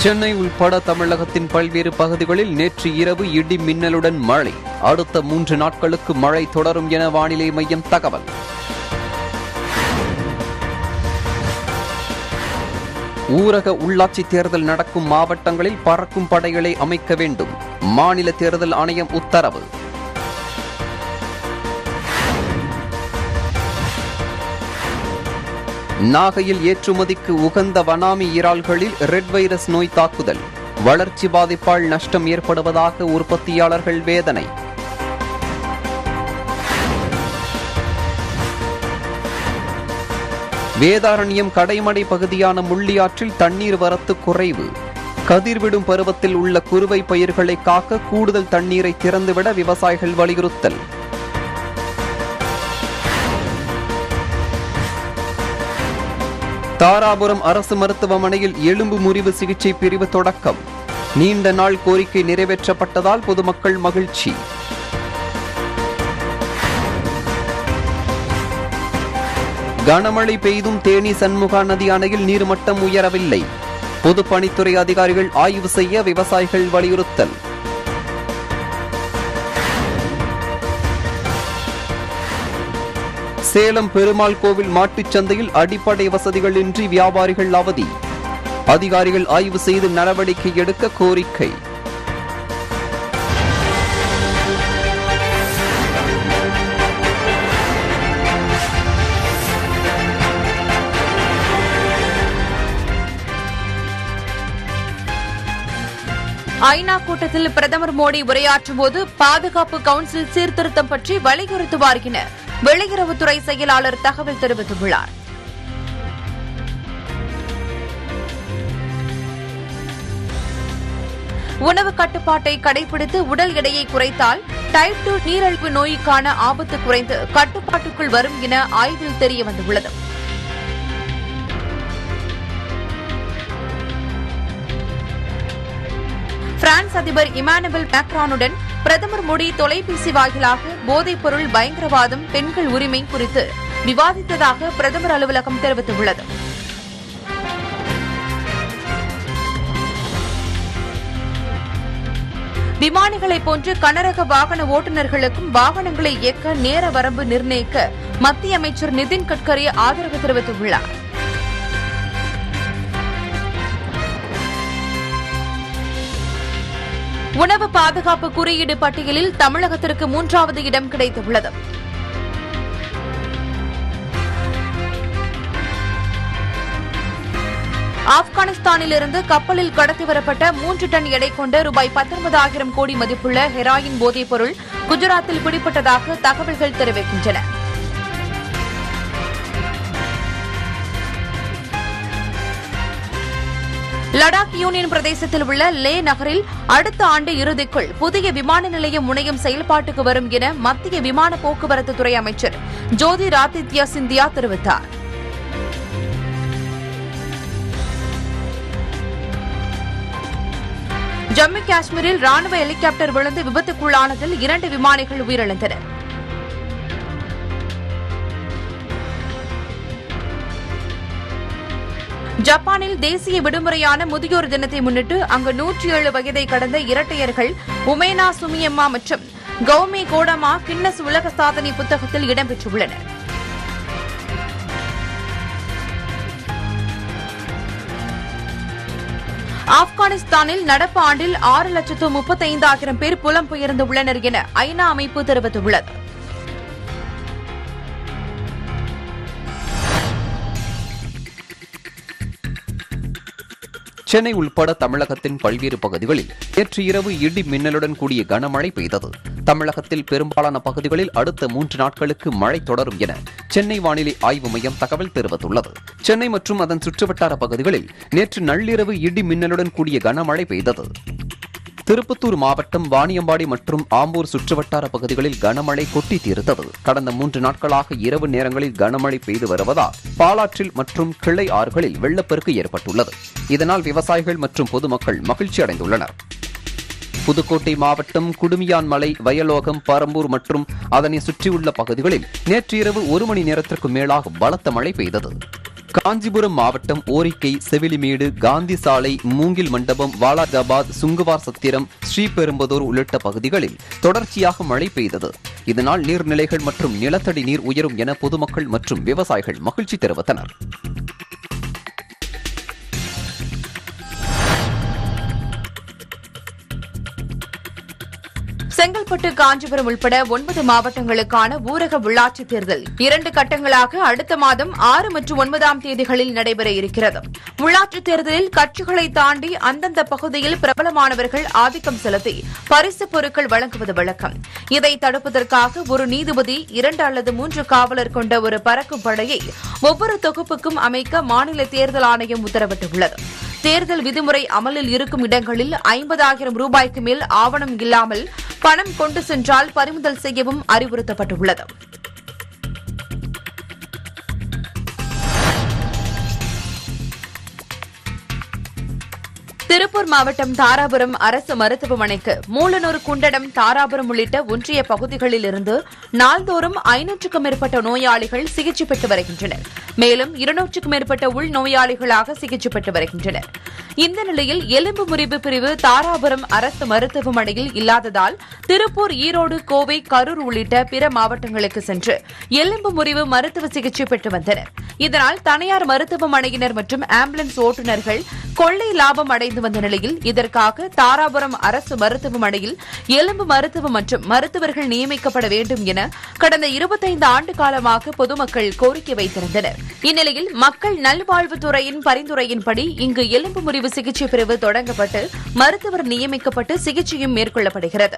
சென்னை உள்பட தமிழகத்தின் பல்வேறு பகுதிகளில் நேற்று இரவு இடி மின்னலுடன் மழை அடுத்த மூன்று நாட்களுக்கு மழை தொடரும் என வானிலை மையம் தகவல் ஊரக உள்ளாட்சி தேர்தல் நடக்கும் மாவட்டங்களில் பறக்கும் படைகளை அமைக்க வேண்டும் மாநில தேர்தல் ஆணையம் உத்தரவு நாகையில் ஏற்றுமதிக்கு உகந்த வனாமி இறால்களில் ரெட் வைரஸ் நோய் தாக்குதல் வளர்ச்சி பாதிப்பால் நஷ்டம் ஏற்படுவதாக உற்பத்தியாளர்கள் வேதனை வேதாரண்யம் கடைமடை பகுதியான முள்ளியாற்றில் தண்ணீர் வரத்து குறைவு கதிர்விடும் பருவத்தில் உள்ள குறுவை பயிர்களை காக்க கூடுதல் தண்ணீரை திறந்துவிட விவசாயிகள் வலியுறுத்தல் தாராபுரம் அரசு மருத்துவமனையில் எலும்பு முறிவு சிகிச்சை பிரிவு தொடக்கம் நீண்ட நாள் கோரிக்கை நிறைவேற்றப்பட்டதால் பொதுமக்கள் மகிழ்ச்சி கனமழை பெய்தும் தேனி சண்முகா நதி அணையில் நீர்மட்டம் உயரவில்லை பொதுப்பணித்துறை அதிகாரிகள் ஆய்வு செய்ய விவசாயிகள் வலியுறுத்தல் சேலம் பெருமாள் கோவில் மாட்டுச் சந்தையில் அடிப்படை வசதிகள் இன்றி வியாபாரிகள் அவதி அதிகாரிகள் ஆய்வு செய்து நடவடிக்கை எடுக்க கோரிக்கை ஐநா கூட்டத்தில் பிரதமர் மோடி உரையாற்றும் போது பாதுகாப்பு கவுன்சில் சீர்திருத்தம் பற்றி வலியுறுத்துவார் என வெளியுறவுத்துறை செயலாளர் தகவல் தெரிவித்துள்ளார் உணவு கட்டுப்பாட்டை கடைபிடித்து உடல் எடையை குறைத்தால் டைப் டூ நீரிழிவு நோய்க்கான ஆபத்து குறைந்து கட்டுப்பாட்டுக்குள் வரும் என ஆய்வில் தெரியவந்துள்ளது பிரான்ஸ் அதிபர் இமானுவல் மேக்ரானுடன் பிரதமர் மோடி தொலைபேசி வாயிலாக போதைப் பொருள் பயங்கரவாதம் பெண்கள் உரிமை குறித்து விவாதித்ததாக பிரதமர் அலுவலகம் தெரிவித்துள்ளது விமானிகளைப் போன்று கனரக வாகன ஓட்டுநர்களுக்கும் வாகனங்களை இயக்க நேர வரம்பு நிர்ணயிக்க மத்திய அமைச்சர் நிதின் கட்கரி ஆதரவு தெரிவித்துள்ளார் உணவு பாதுகாப்பு குறியீடு பட்டியலில் தமிழகத்திற்கு மூன்றாவது இடம் கிடைத்துள்ளது ஆப்கானிஸ்தானிலிருந்து கப்பலில் கடத்தி வரப்பட்ட மூன்று டன் எடை கொண்ட ரூபாய் பத்தொன்பதாயிரம் கோடி மதிப்புள்ள ஹெராயின் போதைப் பொருள் குஜராத்தில் பிடிப்பட்டதாக தகவல்கள் தெரிவிக்கின்றன லடாக் யூனியன் பிரதேசத்தில் உள்ள லே நகரில் அடுத்த ஆண்டு இறுதிக்குள் புதிய விமான நிலையம் முனையம் செயல்பாட்டுக்கு வரும் என மத்திய விமான போக்குவரத்து துறை அமைச்சர் ஜோதிராதித்யா சிந்தியா தெரிவித்தார் ஜம்மு காஷ்மீரில் ராணுவ ஹெலிகாப்டர் விழுந்து விபத்துக்குள்ளானதில் இரண்டு விமானிகள் உயிரிழந்தனர் ஜப்பானில் தேசிய விடுமுறையான முதியோர் தினத்தை முன்னிட்டு அங்கு நூற்றி ஏழு வயதை கடந்த இரட்டையர்கள் உமேனா சுமியம்மா மற்றும் கௌமி கோடமா கின்னஸ் உலக சாதனை புத்தகத்தில் இடம்பெற்றுள்ளனர் ஆப்கானிஸ்தானில் நடப்பு ஆண்டில் ஆறு லட்சத்து முப்பத்தைந்தாயிரம் பேர் புலம்பெயர்ந்துள்ளனர் என ஐநா அமைப்பு தெரிவித்துள்ளது சென்னை உள்பட தமிழகத்தின் பல்வேறு பகுதிகளில் நேற்று இரவு இடி மின்னலுடன் கூடிய கனமழை பெய்தது தமிழகத்தில் பெரும்பாலான பகுதிகளில் அடுத்த மூன்று நாட்களுக்கு மழை தொடரும் என சென்னை வானிலை ஆய்வு மையம் தகவல் தெரிவித்துள்ளது சென்னை மற்றும் அதன் சுற்றுவட்டார பகுதிகளில் நேற்று நள்ளிரவு இடி மின்னலுடன் கூடிய கனமழை பெய்தது திருப்பத்தூர் மாவட்டம் வாணியம்பாடி மற்றும் ஆம்பூர் சுற்றுவட்டார பகுதிகளில் கனமழை கொட்டி தீர்த்தது கடந்த மூன்று நாட்களாக இரவு நேரங்களில் கனமழை பெய்து வருவதால் பாலாற்றில் மற்றும் கிளை ஆறுகளில் வெள்ளப்பெருக்கு ஏற்பட்டுள்ளது இதனால் விவசாயிகள் மற்றும் பொதுமக்கள் மகிழ்ச்சி அடைந்துள்ளனர் புதுக்கோட்டை மாவட்டம் குடுமியான்மலை வயலோகம் பரம்பூர் மற்றும் அதனை சுற்றியுள்ள பகுதிகளில் நேற்று இரவு ஒரு மணி நேரத்திற்கு மேலாக பலத்த மழை பெய்தது காஞ்சிபுரம் மாவட்டம் ஓரிக்கை செவிலிமேடு காந்தி சாலை மூங்கில் மண்டபம் வாலாஜாபாத் சுங்குவார் சத்திரம் ஸ்ரீபெரும்பதூர் உள்ளிட்ட பகுதிகளில் தொடர்ச்சியாக மழை பெய்தது இதனால் நீர்நிலைகள் மற்றும் நிலத்தடி நீர் உயரும் என பொதுமக்கள் மற்றும் விவசாயிகள் மகிழ்ச்சி தெரிவித்தனர் செங்கல்பட்டு காஞ்சிபுரம் உட்பட ஒன்பது மாவட்டங்களுக்கான ஊரக உள்ளாட்சித் தேர்தல் இரண்டு கட்டங்களாக அடுத்த மாதம் ஆறு மற்றும் ஒன்பதாம் தேதிகளில் நடைபெற இருக்கிறது உள்ளாட்சித் தேர்தலில் கட்சிகளை தாண்டி அந்தந்த பகுதியில் பிரபலமானவர்கள் ஆதிக்கம் செலுத்தி பரிசுப் பொருட்கள் வழங்குவது வழக்கம் இதை தடுப்பதற்காக ஒரு நீதிபதி இரண்டு அல்லது மூன்று காவலர் கொண்ட ஒரு பறக்கும் படையை ஒவ்வொரு தொகுப்புக்கும் அமைக்க மாநில தேர்தல் ஆணையம் உத்தரவிட்டுள்ளது தேர்தல் விதிமுறை அமலில் இருக்கும் இடங்களில் ஐம்பதாயிரம் ரூபாய்க்கு மேல் ஆவணம் இல்லாமல் பணம் கொண்டு சென்றால் பறிமுதல் செய்யவும் அறிவுறுத்தப்பட்டுள்ளது திருப்பூர் மாவட்டம் தாராபுரம் அரசு மருத்துவமனைக்கு மூலனூர் குண்டடம் தாராபுரம் உள்ளிட்ட ஒன்றிய பகுதிகளில் இருந்து நாள்தோறும் ஐநூற்றுக்கும் மேற்பட்ட நோயாளிகள் சிகிச்சை பெற்று வருகின்றனர் மேலும் இருநூற்றுக்கும் மேற்பட்ட உள் நோயாளிகளாக சிகிச்சை பெற்று வருகின்றனர் இந்த நிலையில் எலும்பு முறிவு பிரிவு தாராபுரம் அரசு மருத்துவமனையில் இல்லாததால் திருப்பூர் ஈரோடு கோவை கரூர் உள்ளிட்ட பிற மாவட்டங்களுக்கு சென்று எலும்பு முறிவு மருத்துவ சிகிச்சை பெற்று வந்தனர் இதனால் தனியார் மருத்துவமனையினர் மற்றும் ஆம்புலன்ஸ் ஓட்டுநர்கள் கொள்ளை லாபம் அடைந்து வந்த நிலையில் இதற்காக தாராபுரம் அரசு மருத்துவமனையில் எலும்பு மருத்துவம் மற்றும் மருத்துவர்கள் நியமிக்கப்பட வேண்டும் என கடந்த இருபத்தைந்து ஆண்டு காலமாக பொதுமக்கள் கோரிக்கை வைத்திருந்தனர் இந்நிலையில் மக்கள் நல்வாழ்வுத்துறையின் பரிந்துரையின்படி இங்கு எலும்பு முறிவு சிகிச்சை பிரிவு தொடங்கப்பட்டு மருத்துவர் நியமிக்கப்பட்டு சிகிச்சையும் மேற்கொள்ளப்படுகிறது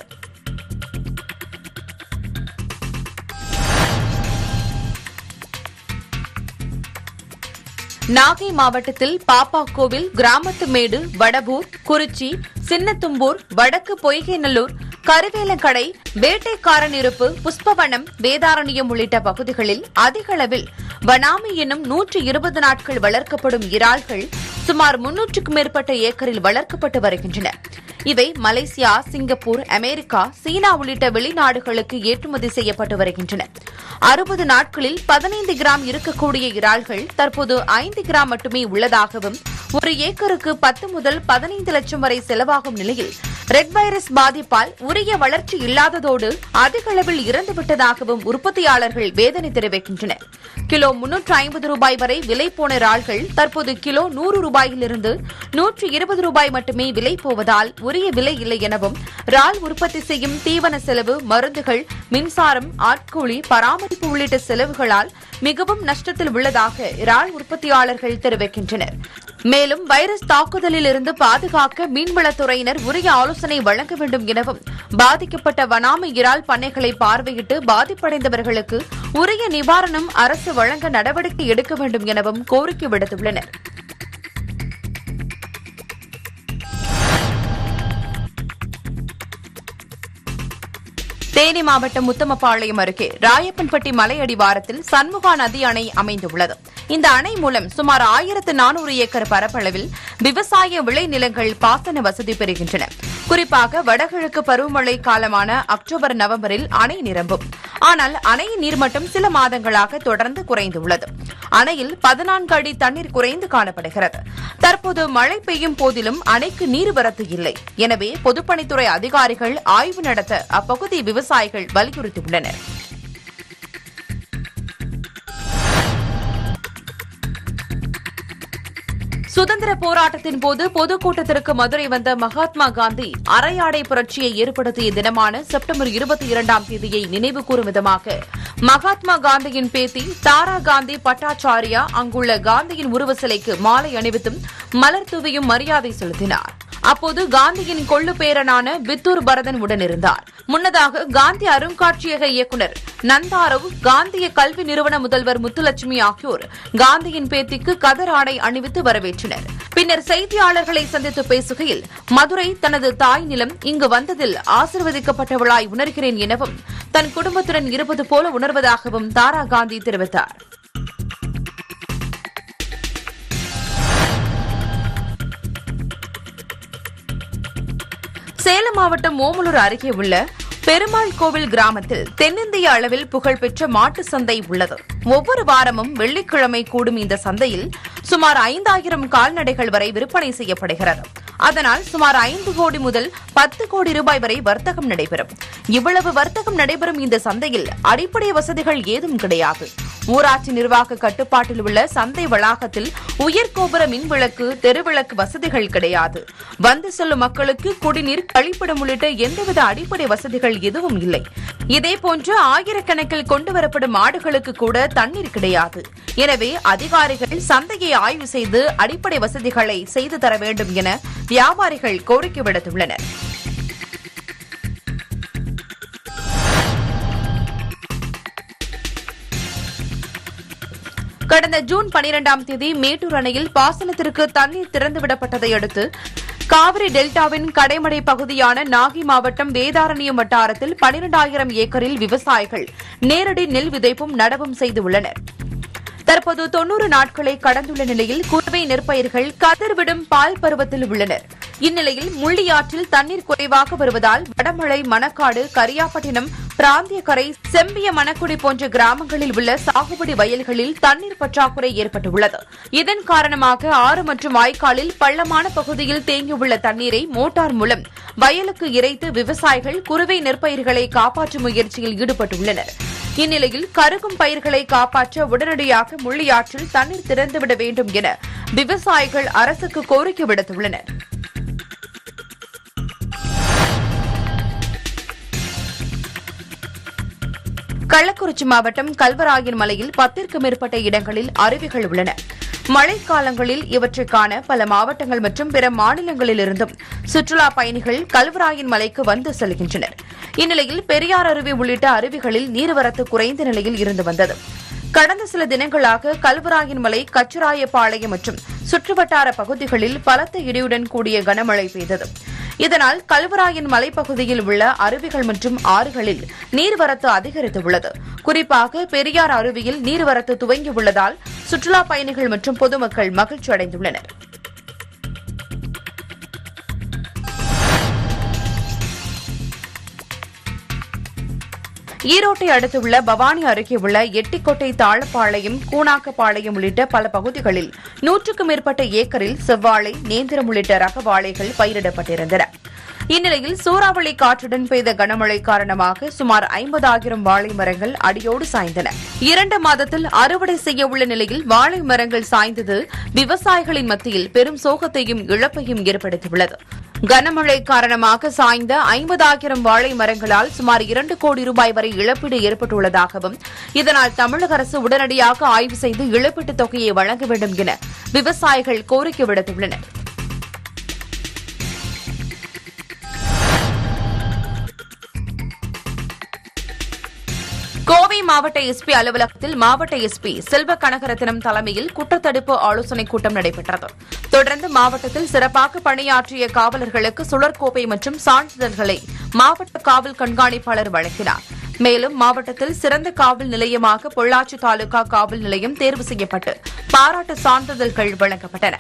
நாகை மாவட்டத்தில் பாப்பாக்கோவில் கிராமத்து மேடு வடபூர் குறிச்சி சின்னத்தும்பூர் வடக்கு பொய்கைநல்லூர் கருவேலங்கடை வேட்டைக்காரன் இருப்பு புஷ்பவனம் வேதாரண்யம் உள்ளிட்ட பகுதிகளில் அதிக அளவில் வனாமி என்னும் நூற்று இருபது நாட்கள் வளர்க்கப்படும் இறால்கள் சுமார் முன்னூற்றுக்கும் மேற்பட்ட ஏக்கரில் வளர்க்கப்பட்டு வருகின்றன இவை மலேசியா சிங்கப்பூர் அமெரிக்கா சீனா உள்ளிட்ட வெளிநாடுகளுக்கு ஏற்றுமதி செய்யப்பட்டு வருகின்றன அறுபது நாட்களில் பதினைந்து கிராம் இருக்கக்கூடிய இறால்கள் தற்போது ஐந்து கிராம் மட்டுமே உள்ளதாகவும் ஒரு ஏக்கருக்கு பத்து முதல் பதினைந்து லட்சம் வரை செலவாகும் நிலையில் ரெட் வைரஸ் பாதிப்பால் உரிய வளர்ச்சி இல்லாததோடு அதிக அளவில் இறந்துவிட்டதாகவும் உற்பத்தியாளர்கள் வேதனை தெரிவிக்கின்றனர் கிலோ முன்னூற்று ஐம்பது ரூபாய் வரை விலை போன இறால்கள் தற்போது கிலோ நூறு ரூபாயிலிருந்து நூற்று இருபது ரூபாய் மட்டுமே விலை போவதால் உரிய விலை இல்லை எனவும் இறால் உற்பத்தி செய்யும் தீவன செலவு மருந்துகள் மின்சாரம் ஆட்கூலி பராமரிப்பு உள்ளிட்ட செலவுகளால் மிகவும் நஷ்டத்தில் உள்ளதாக இறால் உற்பத்தியாளர்கள் தெரிவிக்கின்றனர் மேலும் வைரஸ் தாக்குதலில் இருந்து பாதுகாக்க மீன்வளத்துறையினர் உரிய ஆலோசனை வழங்க வேண்டும் எனவும் பாதிக்கப்பட்ட வனாமி இறால் பண்ணைகளை பார்வையிட்டு பாதிப்படைந்தவர்களுக்கு உரிய நிவாரணம் அரசு வழங்க நடவடிக்கை எடுக்க வேண்டும் எனவும் கோரிக்கை விடுத்துள்ளனர் தேனி மாவட்டம் முத்தமபாளையம் அருகே ராயப்பன்பட்டி மலை அடிவாரத்தில் சண்முகா நதி அணை அமைந்துள்ளது இந்த அணை மூலம் சுமார் ஆயிரத்து நானூறு ஏக்கர் பரப்பளவில் விவசாய விளைநிலங்கள் பாசன வசதி பெறுகின்றன குறிப்பாக வடகிழக்கு பருவமழை காலமான அக்டோபர் நவம்பரில் அணை நிரம்பும் ஆனால் அணையின் நீர்மட்டம் சில மாதங்களாக தொடர்ந்து குறைந்துள்ளது அணையில் பதினான்கு அடி தண்ணீர் குறைந்து காணப்படுகிறது தற்போது மழை பெய்யும் போதிலும் அணைக்கு நீர்வரத்து இல்லை எனவே பொதுப்பணித்துறை அதிகாரிகள் ஆய்வு நடத்த அப்பகுதி விவசாயிகள் வலியுறுத்தியுள்ளனர் சுதந்திர போராட்டத்தின் போது பொதுக்கூட்டத்திற்கு மதுரை வந்த மகாத்மா காந்தி அரையாடை புரட்சியை ஏற்படுத்திய தினமான செப்டம்பர் இருபத்தி இரண்டாம் தேதியை நினைவு கூறும் விதமாக மகாத்மா காந்தியின் பேத்தி தாரா காந்தி பட்டாச்சாரியா அங்குள்ள காந்தியின் உருவ சிலைக்கு மாலை அணிவித்தும் மலர் தூவியும் மரியாதை செலுத்தினார் அப்போது காந்தியின் கொள்ளு பேரனான வித்தூர் பரதன் உடனிருந்தார் முன்னதாக காந்தி அருங்காட்சியக இயக்குநர் நந்தாரவ் காந்திய கல்வி நிறுவன முதல்வர் முத்துலட்சுமி ஆகியோர் காந்தியின் பேத்திக்கு கதர் ஆடை அணிவித்து வரவேற்றனர் பின்னர் செய்தியாளர்களை சந்தித்து பேசுகையில் மதுரை தனது தாய் நிலம் இங்கு வந்ததில் ஆசிர்வதிக்கப்பட்டவளாய் உணர்கிறேன் எனவும் தன் குடும்பத்துடன் இருப்பது போல உணர்வதாகவும் தாரா காந்தி தெரிவித்தார் சேலம் மாவட்டம் ஓமலூர் அருகே உள்ள பெருமாள் கோவில் கிராமத்தில் தென்னிந்திய அளவில் புகழ்பெற்ற மாட்டு சந்தை உள்ளது ஒவ்வொரு வாரமும் வெள்ளிக்கிழமை கூடும் இந்த சந்தையில் சுமார் ஐந்தாயிரம் கால்நடைகள் வரை விற்பனை செய்யப்படுகிறது அதனால் சுமார் ஐந்து கோடி முதல் பத்து கோடி ரூபாய் வரை வர்த்தகம் நடைபெறும் இவ்வளவு வர்த்தகம் நடைபெறும் இந்த சந்தையில் அடிப்படை வசதிகள் ஏதும் கிடையாது ஊராட்சி நிர்வாக கட்டுப்பாட்டில் உள்ள சந்தை வளாகத்தில் உயர்கோபுர மின்விளக்கு தெருவிளக்கு வசதிகள் கிடையாது வந்து செல்லும் மக்களுக்கு குடிநீர் கழிப்பிடம் உள்ளிட்ட எந்தவித அடிப்படை வசதிகள் எதுவும் இல்லை இதேபோன்று ஆயிரக்கணக்கில் கொண்டுவரப்படும் ஆடுகளுக்கு கூட தண்ணீர் கிடையாது எனவே அதிகாரிகள் சந்தையை ஆய்வு செய்து அடிப்படை வசதிகளை செய்து தர வேண்டும் என வியாபாரிகள் கோரிக்கை விடுத்துள்ளனர் கடந்த ஜூன் பனிரெண்டாம் தேதி மேட்டூர் அணையில் பாசனத்திற்கு தண்ணீர் திறந்துவிடப்பட்டதை அடுத்து காவிரி டெல்டாவின் கடைமடை பகுதியான நாகை மாவட்டம் வேதாரண்யம் வட்டாரத்தில் பனிரெண்டாயிரம் ஏக்கரில் விவசாயிகள் நேரடி நெல் விதைப்பும் நடவும் செய்துள்ளனர் தற்போது தொன்னூறு நாட்களை கடந்துள்ள நிலையில் குறுவை நெற்பயிர்கள் கதிர்விடும் பால் பருவத்தில் உள்ளனர் இந்நிலையில் முள்ளியாற்றில் தண்ணீர் குறைவாக வருவதால் வடமலை மணக்காடு கரியாப்பட்டினம் பிராந்திய கரை செம்பிய மணக்குடி போன்ற கிராமங்களில் உள்ள சாகுபடி வயல்களில் தண்ணீர் பற்றாக்குறை ஏற்பட்டுள்ளது இதன் காரணமாக ஆறு மற்றும் வாய்க்காலில் பள்ளமான பகுதியில் தேங்கியுள்ள தண்ணீரை மோட்டார் மூலம் வயலுக்கு இறைத்து விவசாயிகள் குறுவை நெற்பயிர்களை காப்பாற்றும் முயற்சியில் ஈடுபட்டுள்ளனர் இந்நிலையில் கருகும் பயிர்களை காப்பாற்ற உடனடியாக முள்ளியாற்றில் தண்ணீர் திறந்துவிட வேண்டும் என விவசாயிகள் அரசுக்கு கோரிக்கை விடுத்துள்ளனர் கள்ளக்குறிச்சி மாவட்டம் கல்வராயன் மலையில் பத்திற்கும் மேற்பட்ட இடங்களில் அருவிகள் உள்ளன மழைக்காலங்களில் இவற்றை காண பல மாவட்டங்கள் மற்றும் பிற மாநிலங்களிலிருந்தும் சுற்றுலா பயணிகள் கல்வராயன் மலைக்கு வந்து செல்கின்றனர் இந்நிலையில் பெரியார் அருவி உள்ளிட்ட அருவிகளில் நீர்வரத்து குறைந்த நிலையில் இருந்து வந்தது கடந்த சில தினங்களாக கல்வராயன் மலை கச்சுராயபாளையம் மற்றும் சுற்றுவட்டார பகுதிகளில் பலத்த இடியுடன் கூடிய கனமழை பெய்தது இதனால் கல்வராயன் மலைப்பகுதியில் உள்ள அருவிகள் மற்றும் ஆறுகளில் நீர்வரத்து அதிகரித்துள்ளது குறிப்பாக பெரியார் அருவியில் நீர்வரத்து துவங்கியுள்ளதால் சுற்றுலா பயணிகள் மற்றும் பொதுமக்கள் மகிழ்ச்சி அடைந்துள்ளனர் ஈரோட்டை அடுத்துள்ள பவானி அருகே உள்ள எட்டிக்கோட்டை தாழப்பாளையம் கூனாக்கப்பாளையம் உள்ளிட்ட பல பகுதிகளில் நூற்றுக்கும் மேற்பட்ட ஏக்கரில் செவ்வாழை நேந்திரம் உள்ளிட்ட ரக வாழைகள் பயிரிடப்பட்டிருந்தன இந்நிலையில் சூறாவளி காற்றுடன் பெய்த கனமழை காரணமாக சுமார் ஐம்பதாயிரம் வாழை மரங்கள் அடியோடு சாய்ந்தன இரண்டு மாதத்தில் அறுவடை செய்ய உள்ள நிலையில் வாழை மரங்கள் சாய்ந்தது விவசாயிகளின் மத்தியில் பெரும் சோகத்தையும் இழப்பையும் ஏற்படுத்தியுள்ளது கனமழை காரணமாக சாய்ந்த ஐம்பதாயிரம் வாழை மரங்களால் சுமார் இரண்டு கோடி ரூபாய் வரை இழப்பீடு ஏற்பட்டுள்ளதாகவும் இதனால் தமிழக அரசு உடனடியாக ஆய்வு செய்து இழப்பீட்டுத் தொகையை வழங்க வேண்டும் என விவசாயிகள் கோரிக்கை விடுத்துள்ளனர் கோவை மாவட்ட எஸ்பி அலுவலகத்தில் மாவட்ட எஸ்பி செல்வ கனகரத்தினம் தலைமையில் குற்றத்தடுப்பு ஆலோசனைக் கூட்டம் நடைபெற்றது தொடர்ந்து மாவட்டத்தில் சிறப்பாக பணியாற்றிய காவலர்களுக்கு சுழற்கோப்பை மற்றும் சான்றிதழ்களை மாவட்ட காவல் கண்காணிப்பாளர் வழங்கினார் மேலும் மாவட்டத்தில் சிறந்த காவல் நிலையமாக பொள்ளாச்சி தாலுகா காவல் நிலையம் தேர்வு செய்யப்பட்டு பாராட்டு சான்றிதழ்கள் வழங்கப்பட்டன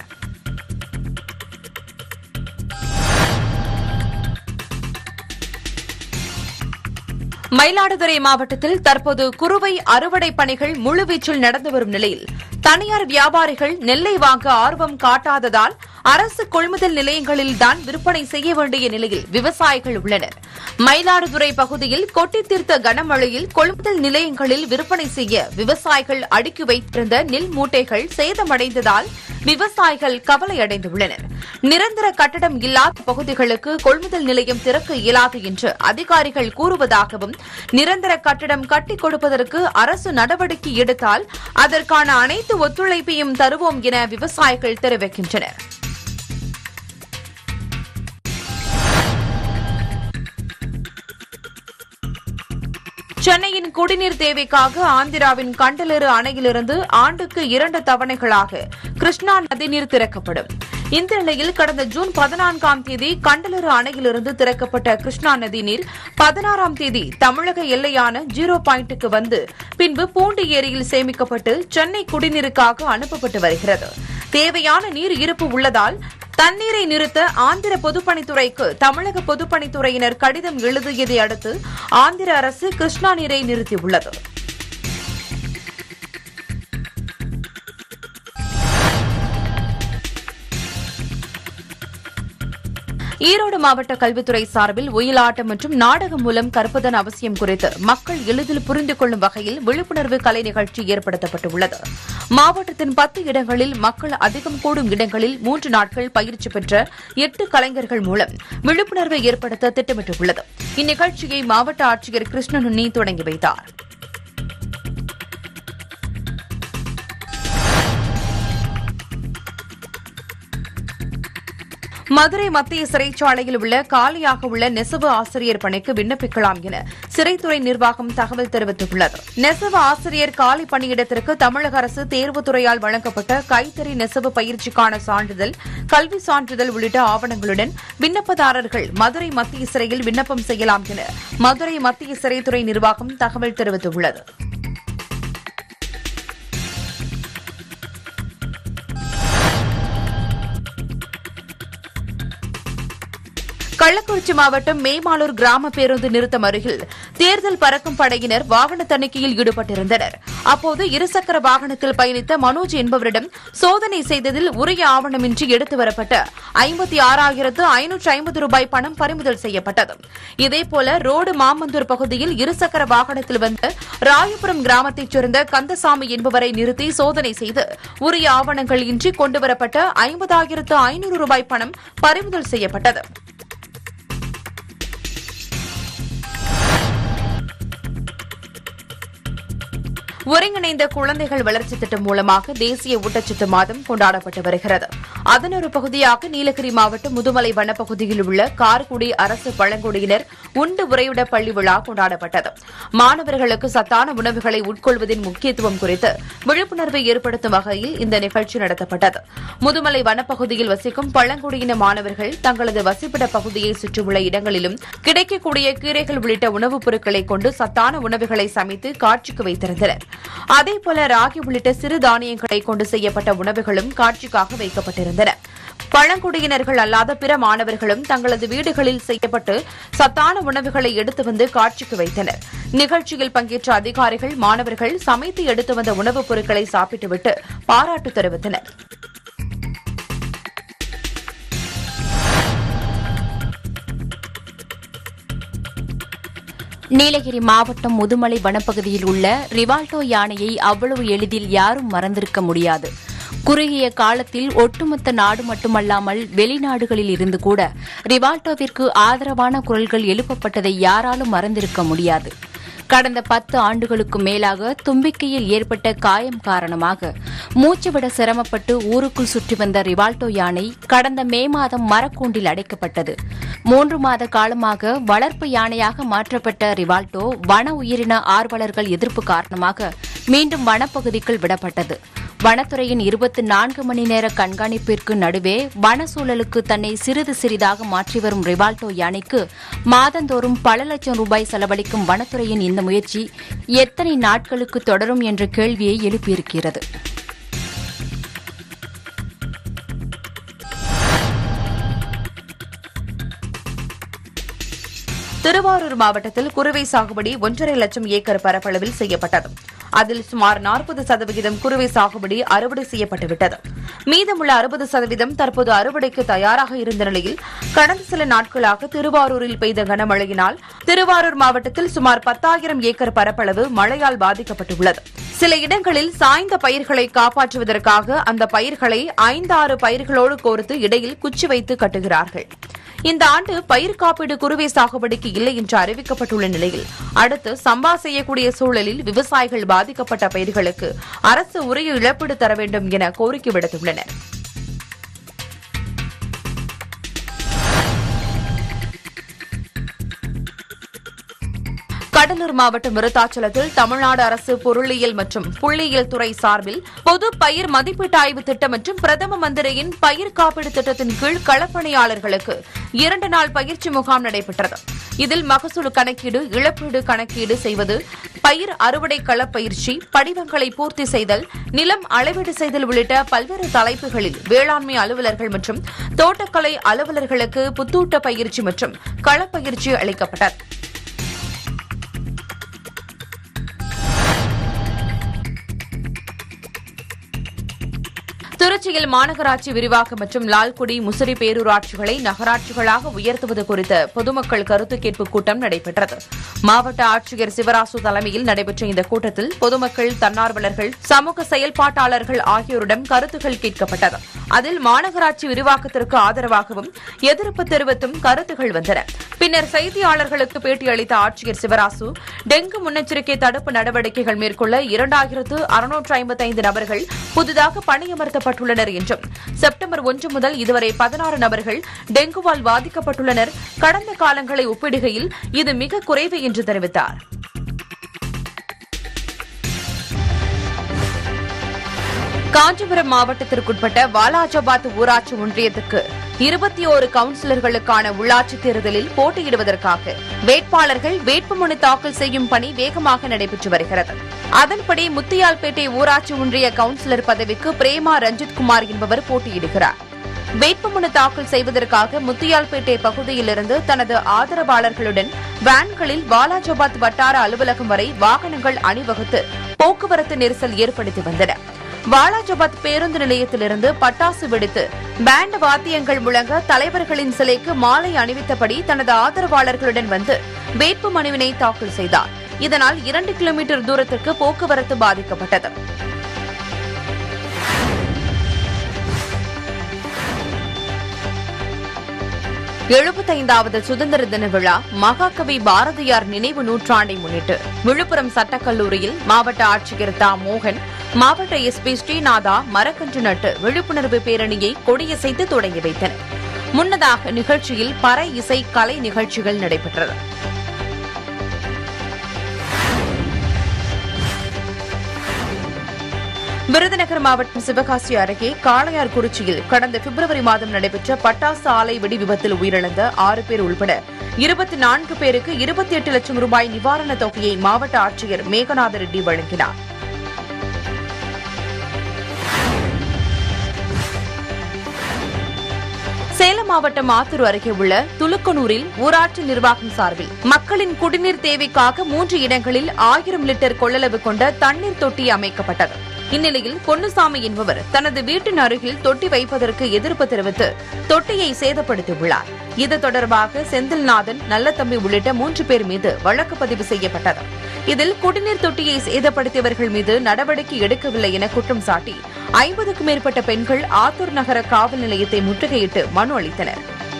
மயிலாடுதுறை மாவட்டத்தில் தற்போது குறுவை அறுவடை பணிகள் முழுவீச்சில் நடந்து வரும் நிலையில் தனியார் வியாபாரிகள் நெல்லை வாங்க ஆர்வம் காட்டாததால் அரசு கொள்முதல் நிலையங்களில் தான் விற்பனை செய்ய வேண்டிய நிலையில் விவசாயிகள் உள்ளனர் மயிலாடுதுறை பகுதியில் கொட்டி தீர்த்த கனமழையில் கொள்முதல் நிலையங்களில் விற்பனை செய்ய விவசாயிகள் அடுக்கி வைத்திருந்த நெல் மூட்டைகள் சேதமடைந்ததால் விவசாயிகள் கவலையடைந்துள்ளனர் நிரந்தர கட்டடம் இல்லாத பகுதிகளுக்கு கொள்முதல் நிலையம் திறக்க இயலாது என்று அதிகாரிகள் கூறுவதாகவும் நிரந்தர கட்டடம் கட்டிக் கொடுப்பதற்கு அரசு நடவடிக்கை எடுத்தால் அதற்கான அனைத்து ஒத்துழைப்பையும் தருவோம் என விவசாயிகள் தெரிவிக்கின்றனர் சென்னையின் குடிநீர் தேவைக்காக ஆந்திராவின் கண்டலரு அணையிலிருந்து ஆண்டுக்கு இரண்டு தவணைகளாக கிருஷ்ணா நதிநீர் திறக்கப்படும் இந்த நிலையில் கடந்த ஜூன் பதினான்காம் தேதி கண்டலரு அணையிலிருந்து திறக்கப்பட்ட கிருஷ்ணா நதி நீர் பதினாறாம் தேதி தமிழக எல்லையான ஜீரோ பாயிண்ட்டுக்கு வந்து பின்பு பூண்டி ஏரியில் சேமிக்கப்பட்டு சென்னை குடிநீருக்காக அனுப்பப்பட்டு வருகிறது தேவையான நீர் இருப்பு உள்ளதால் தண்ணீரை நிறுத்த ஆந்திர பொதுப்பணித்துறைக்கு தமிழக பொதுப்பணித்துறையினர் கடிதம் எழுதியதை அடுத்து ஆந்திர அரசு கிருஷ்ணா நீரை நிறுத்தியுள்ளது ஈரோடு மாவட்ட கல்வித்துறை சார்பில் ஒயிலாட்டம் மற்றும் நாடகம் மூலம் கற்பதன் அவசியம் குறித்து மக்கள் எளிதில் புரிந்து கொள்ளும் வகையில் விழிப்புணர்வு கலை நிகழ்ச்சி ஏற்படுத்தப்பட்டுள்ளது மாவட்டத்தின் பத்து இடங்களில் மக்கள் அதிகம் கூடும் இடங்களில் மூன்று நாட்கள் பயிற்சி பெற்ற எட்டு கலைஞர்கள் மூலம் விழிப்புணர்வை ஏற்படுத்த திட்டமிட்டுள்ளது இந்நிகழ்ச்சியை மாவட்ட ஆட்சியர் கிருஷ்ணனுண்ணி தொடங்கி வைத்தார் மதுரை மத்திய சிறைச்சாலையில் உள்ள காலியாக உள்ள நெசவு ஆசிரியர் பணிக்கு விண்ணப்பிக்கலாம் என சிறைத்துறை நிர்வாகம் தகவல் தெரிவித்துள்ளது நெசவு ஆசிரியர் காலி பணியிடத்திற்கு தமிழக அரசு தேர்வுத்துறையால் வழங்கப்பட்ட கைத்தறி நெசவு பயிற்சிக்கான சான்றிதழ் கல்வி சான்றிதழ் உள்ளிட்ட ஆவணங்களுடன் விண்ணப்பதாரர்கள் மதுரை மத்திய சிறையில் விண்ணப்பம் செய்யலாம் என மதுரை மத்திய சிறைத்துறை நிர்வாகம் தகவல் தெரிவித்துள்ளது கள்ளக்குறிச்சி மாவட்டம் மேமாலூர் கிராம பேருந்து நிறுத்தம் அருகில் தேர்தல் பறக்கும் படையினர் வாகன தணிக்கையில் ஈடுபட்டிருந்தனர் அப்போது இருசக்கர வாகனத்தில் பயணித்த மனோஜ் என்பவரிடம் சோதனை செய்ததில் உரிய ஆவணமின்றி எடுத்து வரப்பட்ட ஐம்பத்தி ஆறாயிரத்து ஐநூற்று ஐம்பது ரூபாய் பணம் பறிமுதல் செய்யப்பட்டது இதேபோல ரோடு மாமந்தூர் பகுதியில் இருசக்கர வாகனத்தில் வந்த ராயபுரம் கிராமத்தைச் சேர்ந்த கந்தசாமி என்பவரை நிறுத்தி சோதனை செய்து உரிய ஆவணங்கள் இன்றி கொண்டுவரப்பட்ட ஐம்பதாயிரத்து ஐநூறு ரூபாய் பணம் பறிமுதல் செய்யப்பட்டது ஒருங்கிணைந்த குழந்தைகள் வளர்ச்சி திட்டம் மூலமாக தேசிய ஊட்டச்சத்து மாதம் கொண்டாடப்பட்டு வருகிறது அதன் ஒரு பகுதியாக நீலகிரி மாவட்டம் முதுமலை வனப்பகுதியில் உள்ள கார்குடி அரசு பழங்குடியினர் உண்டு உறைவிட பள்ளி விழா கொண்டாடப்பட்டது மாணவர்களுக்கு சத்தான உணவுகளை உட்கொள்வதின் முக்கியத்துவம் குறித்து விழிப்புணர்வை ஏற்படுத்தும் வகையில் இந்த நிகழ்ச்சி நடத்தப்பட்டது முதுமலை வனப்பகுதியில் வசிக்கும் பழங்குடியின மாணவர்கள் தங்களது வசிப்பிட பகுதியை சுற்றியுள்ள இடங்களிலும் கிடைக்கக்கூடிய கீரைகள் உள்ளிட்ட உணவுப் பொருட்களை கொண்டு சத்தான உணவுகளை சமைத்து காட்சிக்கு வைத்திருந்தனர் அதேபோல ராகி உள்ளிட்ட சிறு தானியங்களை கொண்டு செய்யப்பட்ட உணவுகளும் காட்சிக்காக வைக்கப்பட்டிருந்தன பழங்குடியினர்கள் அல்லாத பிற மாணவர்களும் தங்களது வீடுகளில் செய்யப்பட்டு சத்தான உணவுகளை எடுத்து வந்து காட்சிக்கு வைத்தனர் நிகழ்ச்சியில் பங்கேற்ற அதிகாரிகள் மாணவர்கள் சமைத்து எடுத்து வந்த உணவுப் பொருட்களை சாப்பிட்டுவிட்டு பாராட்டு தெரிவித்தனர் நீலகிரி மாவட்டம் முதுமலை வனப்பகுதியில் உள்ள ரிவால்டோ யானையை அவ்வளவு எளிதில் யாரும் மறந்திருக்க முடியாது குறுகிய காலத்தில் ஒட்டுமொத்த நாடு மட்டுமல்லாமல் வெளிநாடுகளில் இருந்து கூட ரிவால்டோவிற்கு ஆதரவான குரல்கள் எழுப்பப்பட்டதை யாராலும் மறந்திருக்க முடியாது கடந்த பத்து ஆண்டுகளுக்கு மேலாக தும்பிக்கையில் ஏற்பட்ட காயம் காரணமாக மூச்சுவிட சிரமப்பட்டு ஊருக்குள் சுற்றி வந்த ரிவால்டோ யானை கடந்த மே மாதம் மரக்கூண்டில் அடைக்கப்பட்டது மூன்று மாத காலமாக வளர்ப்பு யானையாக மாற்றப்பட்ட ரிவால்டோ வன உயிரின ஆர்வலர்கள் எதிர்ப்பு காரணமாக மீண்டும் வனப்பகுதிக்குள் விடப்பட்டது வனத்துறையின் இருபத்தி நான்கு மணி நேர கண்காணிப்பிற்கு நடுவே வன சூழலுக்கு தன்னை சிறிது சிறிதாக மாற்றி வரும் ரிவால்டோ யானைக்கு மாதந்தோறும் பல லட்சம் ரூபாய் செலவழிக்கும் வனத்துறையின் இந்த முயற்சி எத்தனை நாட்களுக்கு தொடரும் என்ற கேள்வியை எழுப்பியிருக்கிறது திருவாரூர் மாவட்டத்தில் குறுவை சாகுபடி ஒன்றரை லட்சம் ஏக்கர் பரப்பளவில் செய்யப்பட்டது அதில் சுமார் நாற்பது சதவிகிதம் குறுவை சாகுபடி அறுவடை செய்யப்பட்டுவிட்டது மீதமுள்ள அறுபது சதவீதம் தற்போது அறுவடைக்கு தயாராக இருந்த நிலையில் கடந்த சில நாட்களாக திருவாரூரில் பெய்த கனமழையினால் திருவாரூர் மாவட்டத்தில் சுமார் பத்தாயிரம் ஏக்கர் பரப்பளவு மழையால் பாதிக்கப்பட்டுள்ளது சில இடங்களில் சாய்ந்த பயிர்களை காப்பாற்றுவதற்காக அந்த பயிர்களை ஐந்தாறு பயிர்களோடு கோர்த்து இடையில் குச்சி வைத்து கட்டுகிறார்கள் இந்த ஆண்டு பயிர் காப்பீடு குறுவை சாகுபடிக்கு இல்லை என்று அறிவிக்கப்பட்டுள்ள நிலையில் அடுத்து சம்பா செய்யக்கூடிய சூழலில் விவசாயிகள் பாதிக்கப்பட்ட பயிர்களுக்கு அரசு உரிய இழப்பீடு தர வேண்டும் என கோரிக்கை விடுத்துள்ளனர் கடலூர் மாவட்டம் விருத்தாச்சலத்தில் தமிழ்நாடு அரசு பொருளியல் மற்றும் புள்ளியியல் துறை சார்பில் பொது பயிர் மதிப்பீட்டு ஆய்வு திட்டம் மற்றும் பிரதம மந்திரியின் பயிர் காப்பீடு திட்டத்தின் கீழ் களப்பணியாளர்களுக்கு இரண்டு நாள் பயிற்சி முகாம் நடைபெற்றது இதில் மகசூல் கணக்கீடு இழப்பீடு கணக்கீடு செய்வது பயிர் அறுவடை களப்பயிற்சி படிவங்களை பூர்த்தி செய்தல் நிலம் அளவீடு செய்தல் உள்ளிட்ட பல்வேறு தலைப்புகளில் வேளாண்மை அலுவலர்கள் மற்றும் தோட்டக்கலை அலுவலர்களுக்கு புத்தூட்ட பயிற்சி மற்றும் களப்பயிற்சி அளிக்கப்பட்டது திருச்சியில் மாநகராட்சி விரிவாக்கம் மற்றும் லால்குடி முசிறி பேரூராட்சிகளை நகராட்சிகளாக உயர்த்துவது குறித்த பொதுமக்கள் கருத்து கேட்பு கூட்டம் நடைபெற்றது மாவட்ட ஆட்சியர் சிவராசு தலைமையில் நடைபெற்ற இந்த கூட்டத்தில் பொதுமக்கள் தன்னார்வலர்கள் சமூக செயல்பாட்டாளர்கள் ஆகியோரிடம் கருத்துகள் கேட்கப்பட்டது அதில் மாநகராட்சி விரிவாக்கத்திற்கு ஆதரவாகவும் எதிர்ப்பு தெரிவித்தும் கருத்துகள் வந்தன பின்னர் செய்தியாளர்களுக்கு பேட்டியளித்த ஆட்சியர் சிவராசு டெங்கு முன்னெச்சரிக்கை தடுப்பு நடவடிக்கைகள் மேற்கொள்ள இரண்டாயிரத்து அறுநூற்று ஐம்பத்தைந்து நபர்கள் புதிதாக பணியமர்த்தப்பட்டுள்ளனர் என்றும் செப்டம்பர் ஒன்று முதல் இதுவரை பதினாறு நபர்கள் டெங்குவால் பாதிக்கப்பட்டுள்ளனர் கடந்த காலங்களை ஒப்பிடுகையில் இது மிக குறைவு என்று தெரிவித்தார் காஞ்சிபுரம் மாவட்டத்திற்குட்பட்ட வாலாஜாபாத் ஊராட்சி ஒன்றியத்துக்கு இருபத்தி ஓரு கவுன்சிலர்களுக்கான உள்ளாட்சித் தேர்தலில் போட்டியிடுவதற்காக வேட்பாளர்கள் வேட்புமனு தாக்கல் செய்யும் பணி வேகமாக நடைபெற்று வருகிறது அதன்படி முத்தியால்பேட்டை ஊராட்சி ஒன்றிய கவுன்சிலர் பதவிக்கு பிரேமா ரஞ்சித் குமார் என்பவர் போட்டியிடுகிறார் வேட்புமனு தாக்கல் செய்வதற்காக முத்தியால்பேட்டை பகுதியிலிருந்து தனது ஆதரவாளர்களுடன் வேன்களில் வாலாஜாபாத் வட்டார அலுவலகம் வரை வாகனங்கள் அணிவகுத்து போக்குவரத்து நெரிசல் ஏற்படுத்தி வந்தன வாலாஜாபாத் பேருந்து நிலையத்திலிருந்து பட்டாசு வெடித்து பேண்ட் வாத்தியங்கள் முழங்க தலைவர்களின் சிலைக்கு மாலை அணிவித்தபடி தனது ஆதரவாளர்களுடன் வந்து வேட்பு மனுவினை தாக்கல் செய்தார் இதனால் இரண்டு கிலோமீட்டர் தூரத்திற்கு போக்குவரத்து பாதிக்கப்பட்டது எழுபத்தைந்தாவது சுதந்திர தின விழா மகாகவி பாரதியார் நினைவு நூற்றாண்டை முன்னிட்டு விழுப்புரம் சட்டக்கல்லூரியில் மாவட்ட ஆட்சியர் தா மோகன் மாவட்ட எஸ்பி ஸ்ரீநாதா மரக்கன்று நட்டு விழிப்புணர்வு பேரணியை கொடியசைத்து தொடங்கி வைத்தனர் முன்னதாக நிகழ்ச்சியில் பற இசை கலை நிகழ்ச்சிகள் நடைபெற்றது விருதுநகர் மாவட்டம் சிவகாசி அருகே காளையார் குறிச்சியில் கடந்த பிப்ரவரி மாதம் நடைபெற்ற பட்டாசு ஆலை வெடி விபத்தில் உயிரிழந்த ஆறு பேர் உள்பட இருபத்தி நான்கு பேருக்கு இருபத்தி எட்டு லட்சம் ரூபாய் நிவாரணத் தொகையை மாவட்ட ஆட்சியர் மேகநாத ரெட்டி வழங்கினார் சேலம் மாவட்டம் ஆத்தூர் அருகே உள்ள துலுக்கனூரில் ஊராட்சி நிர்வாகம் சார்பில் மக்களின் குடிநீர் தேவைக்காக மூன்று இடங்களில் ஆயிரம் லிட்டர் கொள்ளளவு கொண்ட தண்ணீர் தொட்டி அமைக்கப்பட்டது இந்நிலையில் பொன்னுசாமி என்பவர் தனது வீட்டின் அருகில் தொட்டி வைப்பதற்கு எதிர்ப்பு தெரிவித்து தொட்டியை சேதப்படுத்தியுள்ளார் இது தொடர்பாக செந்தில்நாதன் நல்லதம்பி உள்ளிட்ட மூன்று பேர் மீது வழக்கு பதிவு செய்யப்பட்டது இதில் குடிநீர் தொட்டியை சேதப்படுத்தியவர்கள் மீது நடவடிக்கை எடுக்கவில்லை என குற்றம் சாட்டி ஐம்பதுக்கும் மேற்பட்ட பெண்கள் ஆத்தூர் நகர காவல் நிலையத்தை முற்றுகையிட்டு மனு அளித்தனர்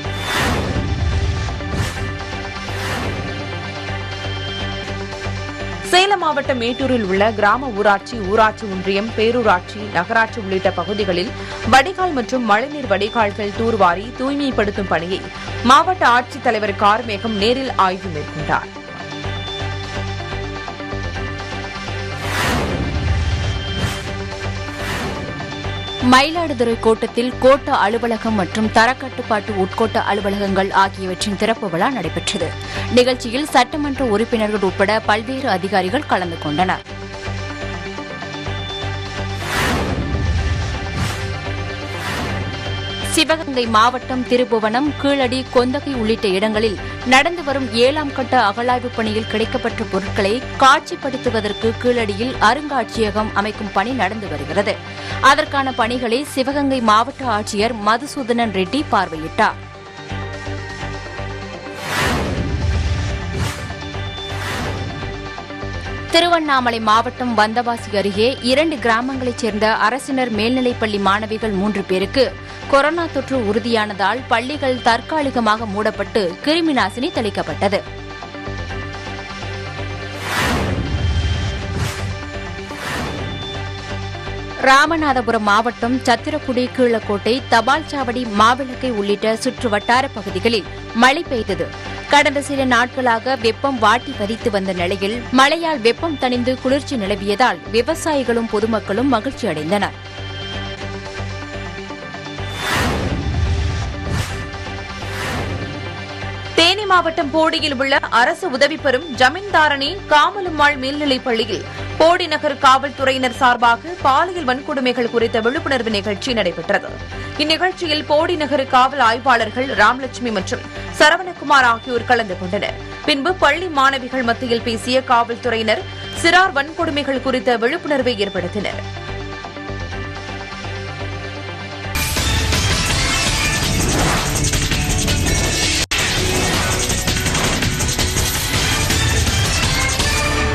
சேலம் மாவட்டம் மேட்டூரில் உள்ள கிராம ஊராட்சி ஊராட்சி ஒன்றியம் பேரூராட்சி நகராட்சி உள்ளிட்ட பகுதிகளில் வடிகால் மற்றும் மழைநீர் வடிகால்கள் தூர்வாரி தூய்மைப்படுத்தும் பணியை மாவட்ட ஆட்சித்தலைவர் கார்மேகம் நேரில் ஆய்வு மேற்கொண்டார் மயிலாடுதுறை கோட்டத்தில் கோட்ட அலுவலகம் மற்றும் தரக்கட்டுப்பாட்டு உட்கோட்ட அலுவலகங்கள் ஆகியவற்றின் திறப்பு விழா நடைபெற்றது நிகழ்ச்சியில் சட்டமன்ற உறுப்பினர்கள் உட்பட பல்வேறு அதிகாரிகள் கலந்து கொண்டனர் சிவகங்கை மாவட்டம் திருபுவனம் கீழடி கொந்தகை உள்ளிட்ட இடங்களில் நடந்து வரும் ஏழாம் கட்ட அகழாய்வுப் பணியில் கிடைக்கப்பட்ட பொருட்களை காட்சிப்படுத்துவதற்கு கீழடியில் அருங்காட்சியகம் அமைக்கும் பணி நடந்து வருகிறது அதற்கான பணிகளை சிவகங்கை மாவட்ட ஆட்சியர் மதுசூதனன் ரெட்டி பார்வையிட்டார் திருவண்ணாமலை மாவட்டம் வந்தவாசி அருகே இரண்டு கிராமங்களைச் சேர்ந்த அரசினர் மேல்நிலைப்பள்ளி மாணவிகள் மூன்று பேருக்கு கொரோனா தொற்று உறுதியானதால் பள்ளிகள் தற்காலிகமாக மூடப்பட்டு கிருமிநாசினி தெளிக்கப்பட்டது ராமநாதபுரம் மாவட்டம் சத்திரக்குடி கீழக்கோட்டை தபால் சாவடி மாவிளக்கை உள்ளிட்ட சுற்று வட்டார பகுதிகளில் மழை பெய்தது கடந்த சில நாட்களாக வெப்பம் வாட்டி வரித்து வந்த நிலையில் மழையால் வெப்பம் தணிந்து குளிர்ச்சி நிலவியதால் விவசாயிகளும் பொதுமக்களும் மகிழ்ச்சி அடைந்தனர் தேனி மாவட்டம் போடியில் உள்ள அரசு உதவி பெறும் ஜமீன்தாரணி காமலும்மாள் மேல்நிலைப் பள்ளியில் போடி நகர் காவல்துறையினர் சார்பாக பாலியல் வன்கொடுமைகள் குறித்த விழிப்புணர்வு நிகழ்ச்சி நடைபெற்றது இந்நிகழ்ச்சியில் போடி நகர் காவல் ஆய்வாளர்கள் ராமலட்சுமி மற்றும் சரவணகுமார் ஆகியோர் கலந்து கொண்டனர் பின்பு பள்ளி மாணவிகள் மத்தியில் பேசிய காவல்துறையினர் சிறார் வன்கொடுமைகள் குறித்த விழிப்புணர்வை ஏற்படுத்தினர்